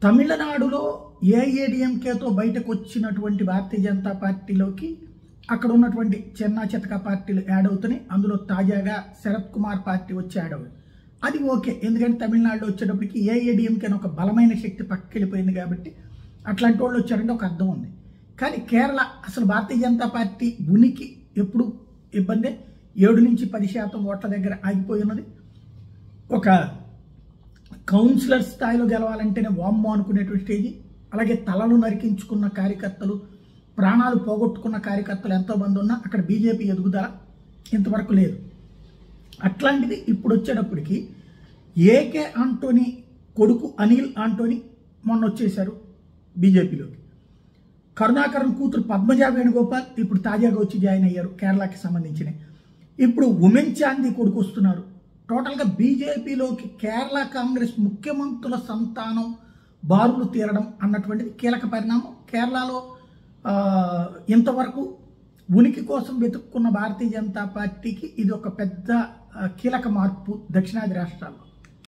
తమిళనాడులో ఏఐఏడిఎంకేతో బయటకు వచ్చినటువంటి భారతీయ జనతా పార్టీలోకి అక్కడ ఉన్నటువంటి చిన్న చితక పార్టీలు యాడ్ అవుతున్నాయి అందులో తాజాగా శరత్ కుమార్ పార్టీ వచ్చి యాడ్ అవుతుంది అది ఓకే ఎందుకంటే తమిళనాడులో వచ్చేటప్పటికి ఏఐఏడిఎంకే అని ఒక బలమైన శక్తి పక్కకెళ్ళిపోయింది కాబట్టి అట్లాంటి వాళ్ళు వచ్చారంటే ఒక అర్థం ఉంది కానీ కేరళ అసలు భారతీయ జనతా పార్టీ ఉనికి ఎప్పుడు ఇబ్బంది ఏడు నుంచి పది శాతం ఓట్ల దగ్గర ఆగిపోయి ఉన్నది ఒక కౌన్సిలర్ స్థాయిలో గెలవాలంటేనే వామ్మో అనుకునేటువంటి స్టేజ్ అలాగే తలలు నరికించుకున్న కార్యకర్తలు ప్రాణాలు పోగొట్టుకున్న కార్యకర్తలు ఎంతోమంది ఉన్నా అక్కడ బీజేపీ ఎదుగుదల ఇంతవరకు లేదు అట్లాంటిది ఇప్పుడు వచ్చేటప్పటికి ఏకే ఆంటోనీ కొడుకు అనిల్ ఆంటోనీ మొన్న వచ్చేశారు బీజేపీలోకి కరుణాకరన్ కూతురు పద్మజా వేణుగోపాల్ ఇప్పుడు తాజాగా వచ్చి జాయిన్ అయ్యారు కేరళకి సంబంధించిన ఇప్పుడు ఉమెన్ చాందీ కొడుకు వస్తున్నారు టోటల్గా బీజేపీలోకి కేరళ కాంగ్రెస్ ముఖ్యమంత్రుల సంతానం బారులు తీరడం అన్నటువంటిది కీలక పరిణామం కేరళలో ఆ, ఇంతవరకు ఉనికి కోసం వెతుక్కున్న భారతీయ జనతా పార్టీకి ఇది ఒక పెద్ద ఆ, కీలక మార్పు దక్షిణాది రాష్ట్రాల్లో